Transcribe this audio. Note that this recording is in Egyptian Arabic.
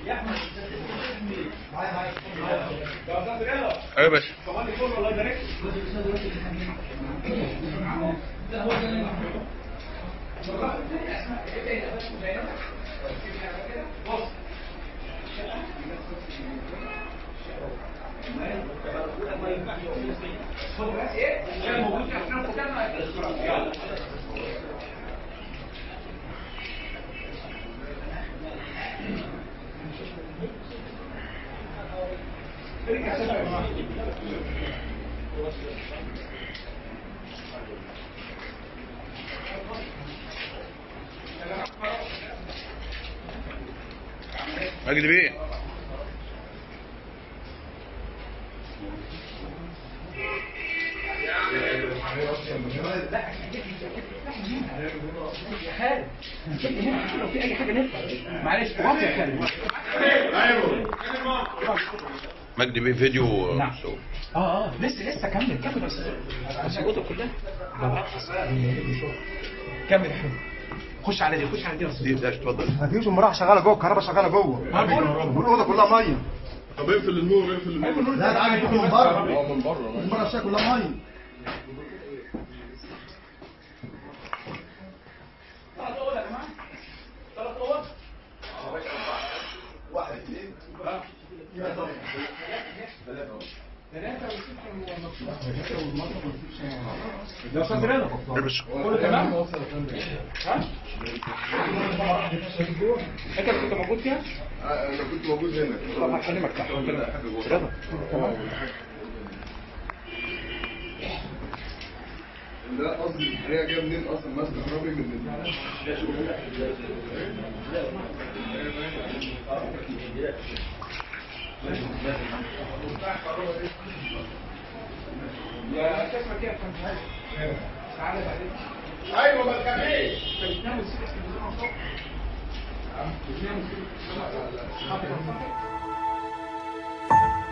ايوه يا باشا مجدي بيه لو في اي حاجه نفع معلش واطي يا خالد مجدي بيه فيديو نعم. مصور. اه اه لسه لسه كمل كمل بس بس الاوضه كلها كمل يا حبيبي خش على دي خش على دي يا دي ده اتفضل ما فيش المراحه شغاله جوه الكهرباء شغاله جوه والاوضه كلها ميه طب اقفل النور اقفل النور لا ده عادي من بره من بره من بره الشقه كلها ميه يا استاذ رضا البس كله تمام ها انت اللي كنت موجود فيها انا كنت موجود هنا طب هكلمك تحت رضا تمام لا قصدي هي جايه منين اصلا ماسك كهربي من يا اسمك ايه يا فندم تعالى بعدين ايوه ما تخافيش انت بتنام وتسيب التلفزيون الصبح بتنام وتسيب التلفزيون الصبح